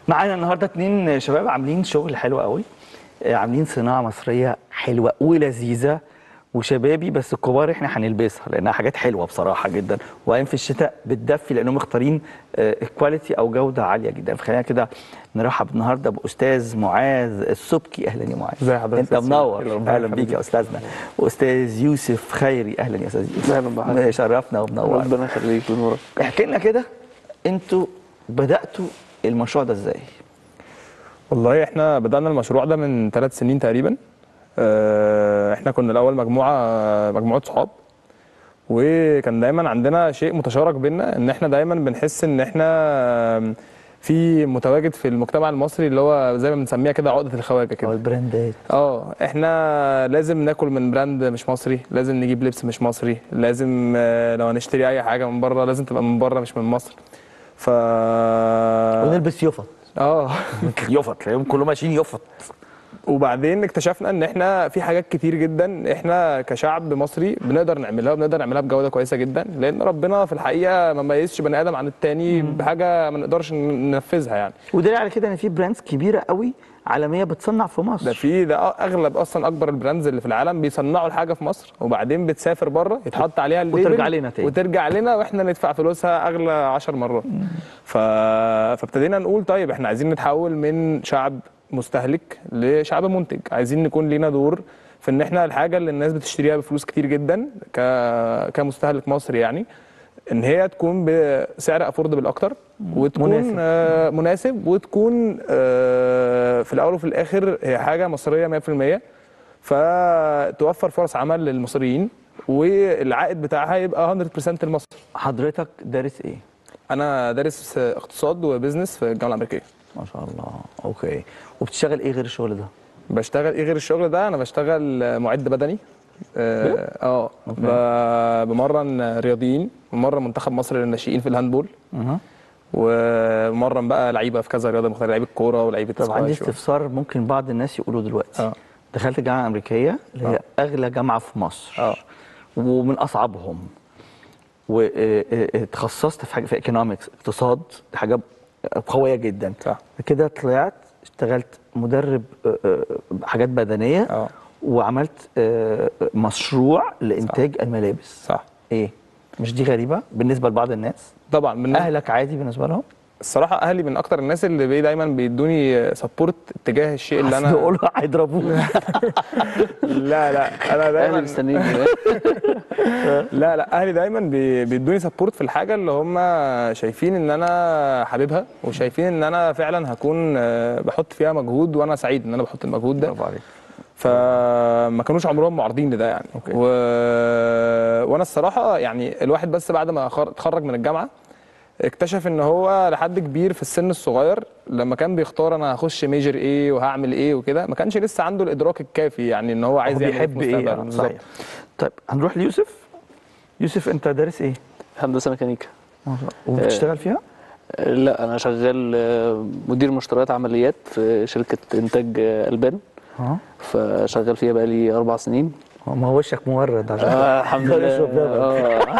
معانا النهارده اتنين شباب عاملين شغل حلو قوي آه، عاملين صناعه مصريه حلوه ولذيذه وشبابي بس الكبار احنا هنلبسها لانها حاجات حلوه بصراحه جدا وبعدين في الشتاء بتدفي لانهم مختارين كواليتي او جوده عاليه جدا فخلينا كده نرحب النهارده باستاذ معاذ السبكي اهلا يا معاذ ازي حضرتك انت يا سيدي؟ منور ربنا اهلا بيك يخليك. يا استاذنا واستاذ يوسف خيري اهلا يا استاذ يوسف أهلا بحضرتك. شرفنا ومنور ربنا يخليك ونورك احكي لنا كده انتوا بداتوا المشروع ده ازاي والله احنا بدأنا المشروع ده من ثلاث سنين تقريبا اه، احنا كنا الأول مجموعة مجموعة صحاب وكان دايما عندنا شيء متشارك بينا ان احنا دايما بنحس ان احنا في متواجد في المجتمع المصري اللي هو زي ما بنسميها كده عقدة الخواجة او كده البراندات اه احنا لازم ناكل من براند مش مصري لازم نجيب لبس مش مصري لازم اه، لو هنشتري اي حاجة من بره لازم تبقى من بره مش من مصر ف ونلبس يفط اه يفط تلاقيهم كلهم ماشيين يفط وبعدين اكتشفنا ان احنا في حاجات كتير جدا احنا كشعب مصري بنقدر نعملها وبنقدر نعملها بجوده كويسه جدا لان ربنا في الحقيقه ما ميزش بني ادم عن التاني بحاجه ما نقدرش ننفذها يعني ودليل على كده ان في براندز كبيره قوي عالميه بتصنع في مصر ده في ده اغلب اصلا اكبر البراندز اللي في العالم بيصنعوا الحاجه في مصر وبعدين بتسافر بره يتحط عليها الليبل وترجع لنا تاني. وترجع لنا واحنا ندفع فلوسها اغلى 10 مرات ف... فابتدينا نقول طيب احنا عايزين نتحول من شعب مستهلك لشعب منتج عايزين نكون لينا دور في ان احنا الحاجه اللي الناس بتشتريها بفلوس كتير جدا ك... كمستهلك مصري يعني ان هي تكون بسعر افوردبل اكتر وتكون مناسب. مناسب, آه مناسب وتكون آه في الاول وفي الاخر هي حاجه مصريه 100% فتوفر فرص عمل للمصريين والعائد بتاعها يبقى 100% لمصر حضرتك دارس ايه انا دارس اقتصاد وبزنس في الجامعه الامريكيه ما شاء الله اوكي وبتشتغل ايه غير الشغل ده بشتغل ايه غير الشغل ده انا بشتغل معد بدني اه اه ب- بمرن رياضيين بمرن منتخب مصر للناشئين في الهاندبول اها وبمرن بقى لعيبه في كذا رياضه مختلفه لعيبه كوره ولعيبه طب عندي سكواش و- استفسار ممكن بعض الناس يقولوا دلوقتي اه دخلت الجامعه الامريكيه اللي هي آه. اغلى جامعه في مصر اه ومن اصعبهم وتخصصت في حاجه في ايكونومكس اقتصاد دي حاجه قويه جدا صح كده طلعت اشتغلت مدرب آه، آه، حاجات بدنيه اه وعملت آه، مشروع لانتاج الملابس صح ايه مش دي غريبه بالنسبه لبعض الناس طبعا من اهلك عادي بالنسبه لهم الصراحه اهلي من اكتر الناس اللي بي دايما بيدوني سبورت اتجاه الشيء اللي انا بيقولوا هيضربوك لا لا انا اهلي دايما مستنيين لا لا اهلي دايما بي- بيدوني سبورت في الحاجه اللي هم شايفين ان انا حاببها وشايفين ان انا فعلا هكون آه، بحط فيها مجهود وانا سعيد ان انا بحط المجهود ده برافو عليك فما كانوش عمرهم معارضين لده يعني أوكي. و... وانا الصراحه يعني الواحد بس بعد ما خر- اتخرج من الجامعه اكتشف ان هو لحد كبير في السن الصغير لما كان بيختار انا هخش ميجر ايه وهعمل ايه وكده ما كانش لسه عنده الادراك الكافي يعني ان هو عايز هو يعمل بيحب في ايه مستقبله. آه، بالظبط. صحيح طيب هنروح ليوسف يوسف انت دارس ايه هندسه ميكانيكا وبتشتغل فيها لا انا شغال آه، مدير مشتريات عمليات في شركه انتاج آه، البان اه فشغال فيها بقالي اربع سنين ما هو وشك مورد عشان آه الحمد ده لله يشرب لبن. آه.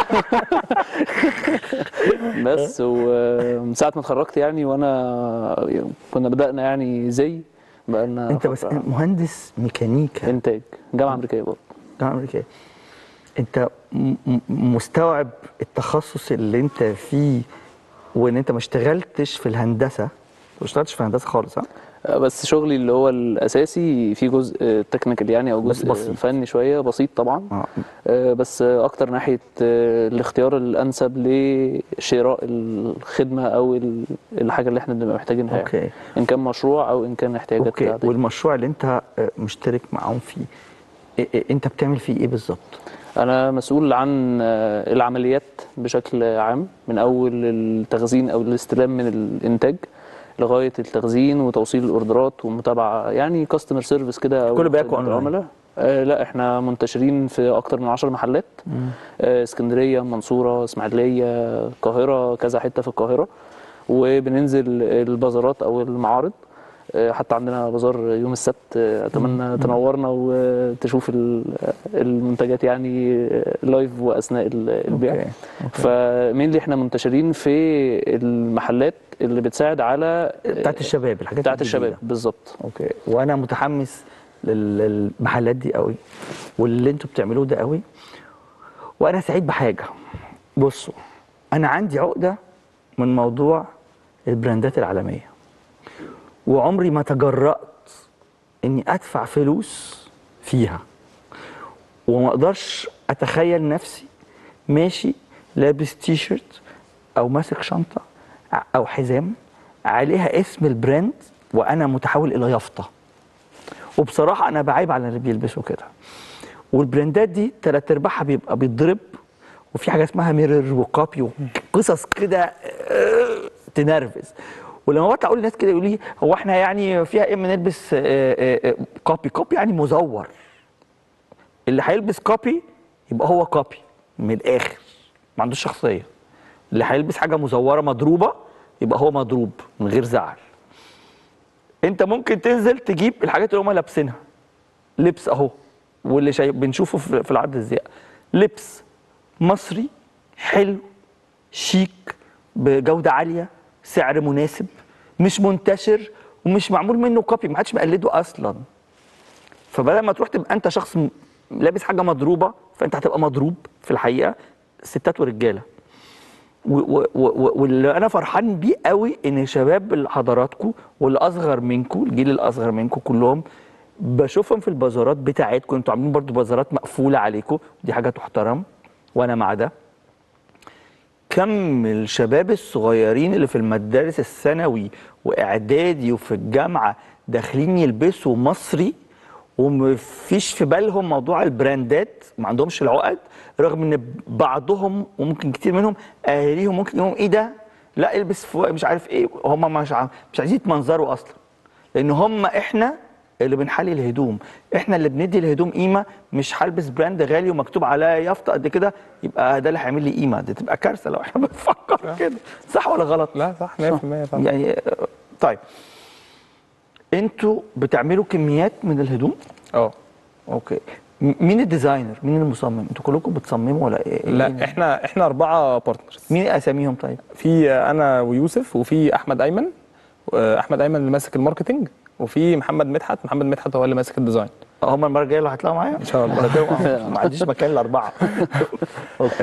بس ومن ساعه ما اتخرجت يعني وانا كنا بدانا يعني زي بقالنا انت بس فترة. مهندس ميكانيكا انتاج جامعه امريكيه برضه جامعه امريكيه انت م- م- مستوعب التخصص اللي انت فيه وان انت ما اشتغلتش في الهندسه ما اشتغلتش في الهندسه خالص ها بس شغلي اللي هو الاساسي في جزء تكنيكال يعني او بس جزء بسيط. فني شويه بسيط طبعا اه آه، بس اكتر ناحيه آه، الاختيار الانسب لشراء الخدمه او ال- الحاجه اللي احنا بنبقى محتاجينها يعني. اوكي ان كان مشروع او ان كان احتياجات اوكي عادية. والمشروع اللي انت آه، مشترك معاهم فيه إيه- إيه- انت بتعمل فيه ايه بالظبط انا مسؤول عن آه، العمليات بشكل عام من اول التخزين او الاستلام من الانتاج لغايه التخزين وتوصيل الاوردرات والمتابعه يعني كاستمر سيرفيس كده أو كله بياكل خدمة أونلاين. العملاء. آه لا احنا منتشرين في اكتر من 10 محلات آه اسكندريه منصوره اسماعيليه القاهره كذا حته في القاهره وبننزل البازارات او المعارض آه، حتى عندنا بازار يوم السبت آه، اتمنى تنورنا وتشوف ال- المنتجات يعني آه، لايف واثناء ال- البيع أوكي. فمين اللي احنا منتشرين في المحلات اللي بتساعد على بتاعت الشباب الحاجات بتاعت الجديدة. الشباب بالظبط اوكي وانا متحمس لل- للمحلات دي قوي واللي انتوا بتعملوه ده قوي وانا سعيد بحاجه بصوا انا عندي عقده من موضوع البراندات العالميه وعمري ما تجرأت اني ادفع فلوس فيها وما اقدرش اتخيل نفسي ماشي لابس تي شيرت او ماسك شنطه او حزام عليها اسم البراند وانا متحول الى يافطه وبصراحه انا بعيب على اللي بيلبسوا كده والبراندات دي تلات ارباعها بيبقى بيتضرب وفي حاجه اسمها ميرور وكوبي وقصص كده آه، تنرفز ولما بطلع اقول للناس كده يقولوا لي هو احنا يعني فيها ايه ما نلبس آه، آه، آه، كوبي كوبي يعني مزور اللي هيلبس كوبي يبقى هو كوبي من الاخر ما عندوش شخصيه اللي هيلبس حاجه مزوره مضروبه يبقى هو مضروب من غير زعل انت ممكن تنزل تجيب الحاجات اللي هم لابسينها لبس اهو واللي شايف بنشوفه في في العرض الزياء لبس مصري حلو شيك بجوده عاليه سعر مناسب مش منتشر ومش معمول منه كوبي ما حدش مقلده اصلا فبدل ما تروح تبقى انت شخص م- لابس حاجه مضروبه فانت هتبقى مضروب في الحقيقه ستات ورجاله و- و- و- واللي انا فرحان بيه قوي ان شباب اللي حضراتكم واللي اصغر منكم الجيل الاصغر منكم كلهم بشوفهم في البازارات بتاعتكم انتوا عاملين برضو بازارات مقفوله عليكم دي حاجه تحترم وانا مع ده كم الشباب الصغيرين اللي في المدارس الثانوي واعدادي وفي الجامعه داخلين يلبسوا مصري ومفيش في بالهم موضوع البراندات ما عندهمش العقد رغم ان بعضهم وممكن كتير منهم اهاليهم ممكن يقولوا ايه ده لا البس فوق مش عارف ايه هم مش عارف مش عايزين يتمنظروا اصلا لان هم احنا اللي بنحلي الهدوم احنا اللي بندي الهدوم قيمه مش هلبس براند غالي ومكتوب عليها يافطه قد كده يبقى ده اللي هيعمل لي قيمه دي تبقى كارثه لو احنا بنفكر كده صح ولا غلط لا صح 100% طبعا يعني آه، طيب انتوا بتعملوا كميات من الهدوم اه اوكي م- مين الديزاينر مين المصمم انتوا كلكم بتصمموا ولا ايه لا إيه؟ احنا احنا اربعه بارتنرز مين اساميهم طيب في انا ويوسف وفي احمد ايمن آه، احمد ايمن اللي ماسك الماركتنج وفي محمد مدحت محمد مدحت هو اللي ماسك الديزاين هم المره الجايه اللي هيطلعوا معايا ان شاء الله. ما عنديش مكان الاربعه اوكي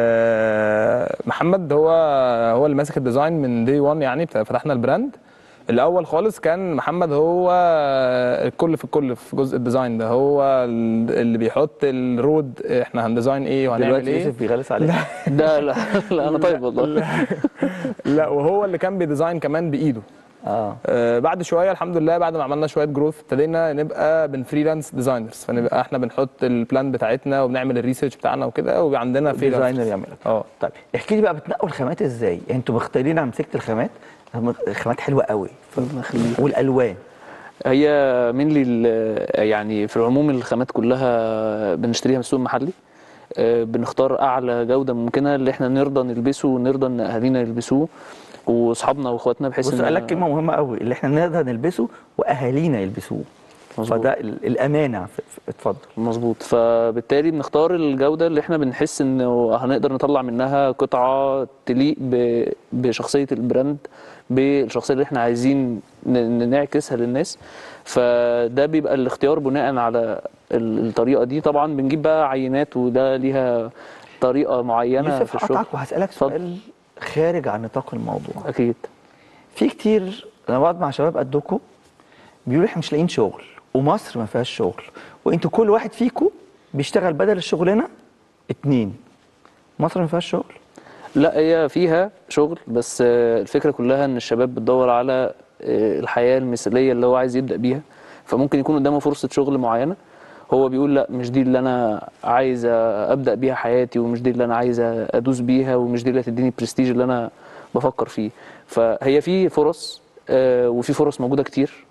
آه، محمد هو هو اللي ماسك الديزاين من دي 1 يعني بتا- فتحنا البراند الاول خالص كان محمد هو الكل في الكل في جزء الديزاين ده هو ال- اللي بيحط الرود احنا هنديزاين ايه وهنعمل دلوقتي ايه يوسف بيغلس عليك ده لا لا انا طيب والله لا وهو اللي كان بيديزاين كمان بايده اه آه، بعد شويه الحمد لله بعد ما عملنا شويه جروث ابتدينا نبقى بنفريلانس ديزاينرز فنبقى احنا بنحط البلان بتاعتنا وبنعمل الريسيرش بتاعنا وكده ويبقى عندنا ديزاينر freelancers. يعملك اه طيب احكي لي بقى بتنقوا الخامات ازاي يعني انتوا مختارين انا مسكت الخامات الخامات حلوه قوي والالوان هي مين يعني في العموم الخامات كلها بنشتريها من السوق المحلي آه، بنختار اعلى جوده ممكنه اللي احنا نرضى نلبسه ونرضى ان اهالينا يلبسوه واصحابنا واخواتنا بحيث بص ان قال لك كلمه مهمه قوي اللي احنا نقدر نلبسه واهالينا يلبسوه مظبوط. فده ال- الامانه ف- ف- اتفضل مظبوط فبالتالي بنختار الجوده اللي احنا بنحس انه هنقدر نطلع منها قطعه تليق ب- بشخصيه البراند بالشخصيه اللي احنا عايزين ن- نعكسها للناس فده بيبقى الاختيار بناء على ال- الطريقه دي طبعا بنجيب بقى عينات وده ليها طريقه معينه يوسف في الشغل هقطعك وهسالك اتفضل. سؤال خارج عن نطاق الموضوع اكيد في كتير انا بقعد مع شباب قدكم بيقولوا احنا مش لاقيين شغل ومصر ما فيهاش شغل وانتوا كل واحد فيكم بيشتغل بدل الشغلانه اتنين مصر ما فيهاش شغل لا هي فيها شغل بس آه، الفكرة كلها ان الشباب بتدور على آه، الحياة المثالية اللي هو عايز يبدأ بيها فممكن يكون قدامه فرصة شغل معينة هو بيقول لا مش دي اللي انا عايز ابدا بيها حياتي ومش دي اللي انا عايز ادوس بيها ومش دي اللي هتديني البرستيج اللي انا بفكر فيه فهي في فرص آه، وفي فرص موجودة كتير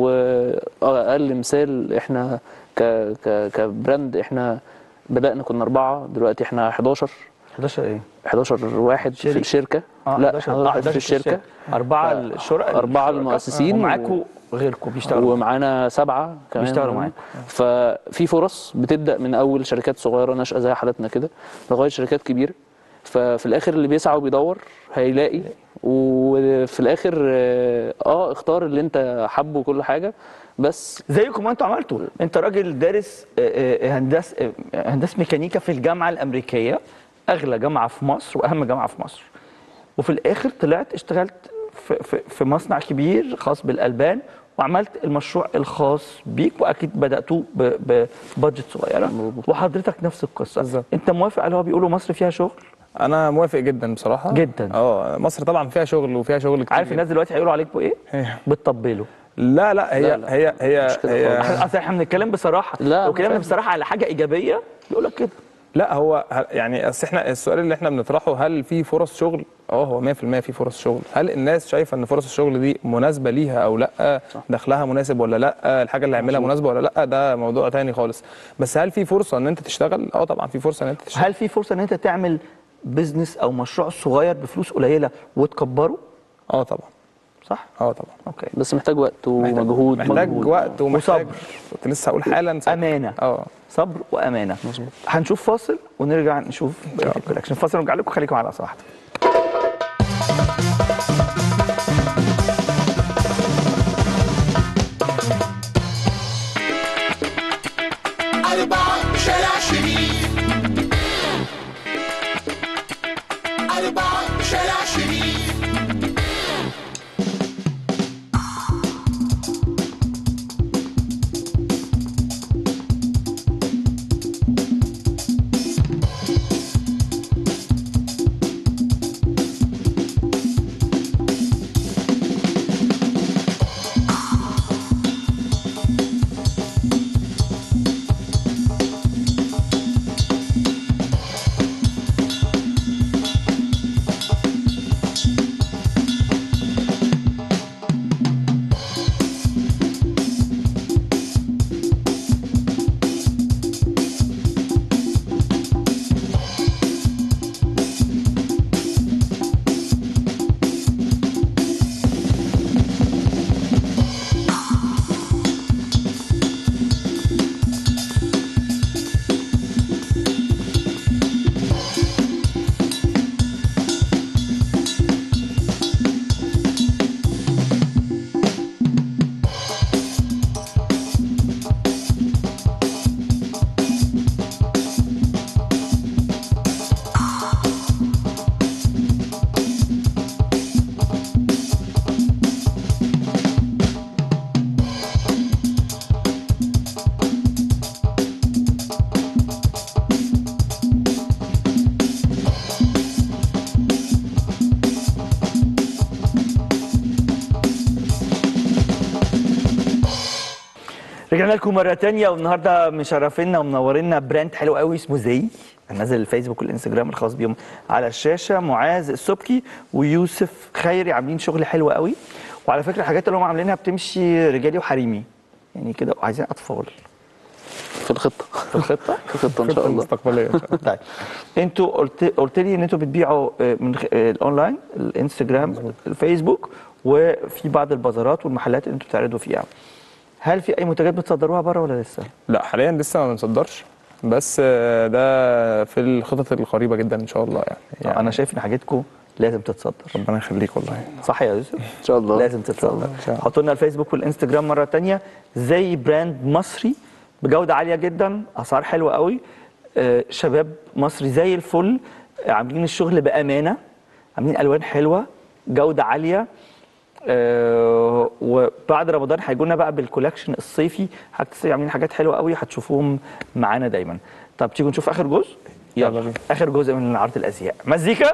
واقل مثال احنا ك ك كبراند احنا بدأنا كنا أربعة دلوقتي احنا 11 11 ايه 11 واحد شريك. في الشركه اه لا 11 11 11 في الشركه اربعه الشركاء أربعة المؤسسين ومعاكم غيركم بيشتغلوا ومعانا سبعه كمان بيشتغلوا معاك. ففي فرص بتبدا من اول شركات صغيره ناشئه زي حالتنا كده لغايه شركات كبيره ففي الاخر اللي بيسعى وبيدور هيلاقي وفي الاخر اه آه، اختار اللي انت حابه وكل حاجه بس زيكم ما انتوا عملتوا انت راجل دارس آه، آه، هندسه آه، هندسه ميكانيكا في الجامعه الامريكيه اغلى جامعه في مصر واهم جامعه في مصر وفي الاخر طلعت اشتغلت في, في, في مصنع كبير خاص بالالبان وعملت المشروع الخاص بيك واكيد بداتوه ب- ببادجت صغيره مظبوط. وحضرتك نفس القصه بالظبط. انت موافق على اللي هو بيقولوا مصر فيها شغل انا موافق جدا بصراحه جدا. اه مصر طبعا فيها شغل وفيها شغل كتير عارف الناس دلوقتي هيقولوا عليكم ايه إيه. بتطبلوا لا لا هي لا، لا. هي هي مش كده هي خالص. اصل احنا بنتكلم بصراحه لا، لو كلامنا فاهم. بصراحه على حاجه ايجابيه يقول لك كده لا هو ه- يعني اصل احنا السؤال اللي احنا بنطرحه هل في فرص شغل؟ اه هو 100% في فرص شغل، هل الناس شايفه ان فرص الشغل دي مناسبه ليها او لا؟ دخلها مناسب ولا لا؟ الحاجه اللي هيعملها مناسبه ولا لا؟ ده موضوع تاني خالص، بس هل في فرصه ان انت تشتغل؟ اه طبعا في فرصه ان انت تشتغل هل في فرصه ان انت تعمل بزنس او مشروع صغير بفلوس قليله وتكبره اه طبعا صح اه طبعا اوكي بس محتاج وقت ومجهود محتاج مجهود. وقت ومحتاج وصبر. كنت لسه هقول حالا صبر. امانه اه صبر وامانه مظبوط. هنشوف فاصل ونرجع نشوف بقيه الله. الكولكشن فاصل ونرجع لكم خليكم على صراحه أربعة شارع شريف أربعة شارع شريف رجعنا لكم مره تانية والنهارده مشرفينا ومنورينا براند حلو قوي اسمه زي هنزل الفيسبوك والانستجرام الخاص بيهم على الشاشه معاذ السبكي ويوسف خيري عاملين شغل حلو قوي وعلى فكره الحاجات اللي هم عاملينها بتمشي رجالي وحريمي يعني كده وعايزين اطفال في الخطه في الخطه في الخطه ان خطه شاء الله مستقبليه إن شاء الله. طيب انتوا قلت قلت لي ان انتوا بتبيعوا آه، من خ- آه، الاونلاين الانستجرام الفيسبوك وفي بعض البازارات والمحلات اللي انتوا بتعرضوا فيها هل في اي منتجات بتصدروها بره ولا لسه؟ لا حاليا لسه ما بنصدرش بس آه، ده في الخطط القريبه جدا ان شاء الله يعني, يعني انا شايف ان حاجتكم لازم تتصدر ربنا يخليك والله صح يا يوسف؟ ان شاء الله لازم تتصدر إن شاء الله. حطوا لنا الفيسبوك والانستجرام مره تانية زي براند مصري بجوده عاليه جدا اسعار حلوه قوي آه، شباب مصري زي الفل آه، عاملين الشغل بامانه عاملين الوان حلوه جوده عاليه آه، وبعد رمضان هيجوا لنا بقى بالكولكشن الصيفي هتس- عاملين حاجات حلوه قوي هتشوفوهم معانا دايما طب تيجوا نشوف اخر جزء يلا بينا. اخر جزء من عرض الازياء مزيكا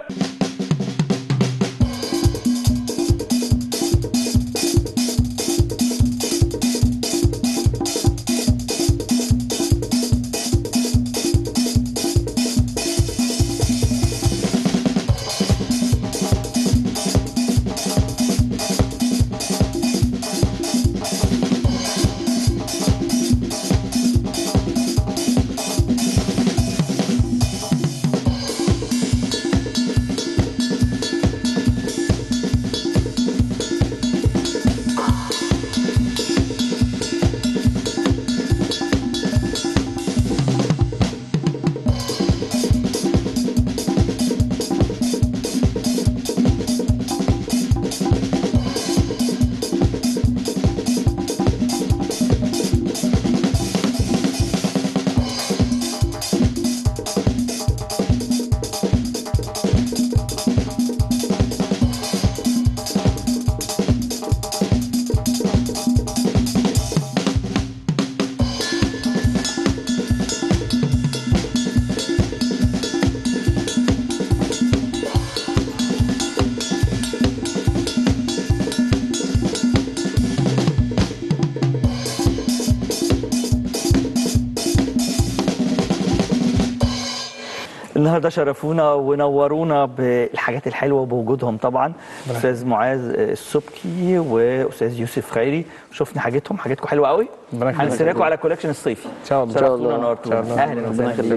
النهارده شرفونا ونورونا بالحاجات الحلوه وبوجودهم طبعا استاذ معاذ السبكي واستاذ يوسف خيري شفنا حاجتهم حاجتكم حلوه قوي ربنا يخليك. هنستناكم على كولكشن الصيفي ان شاء الله إن شاء شرفتونا الله. ونورتونا إن شاء الله. اهلا ربنا وسهلا يخليك